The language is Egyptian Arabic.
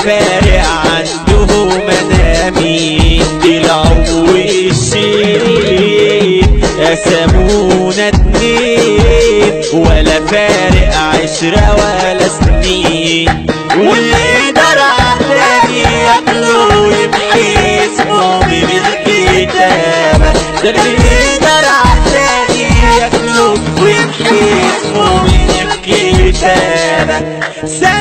فارق عنده منامي طلعوا الشيء قسمونا اتنين ولا فارق عشرة ولا سنين واللي يقدر علاني ياكله ويمحي اسمه من الكتابة ده اللي يقدر علاني ياكله ويمحي اسمه من الكتابة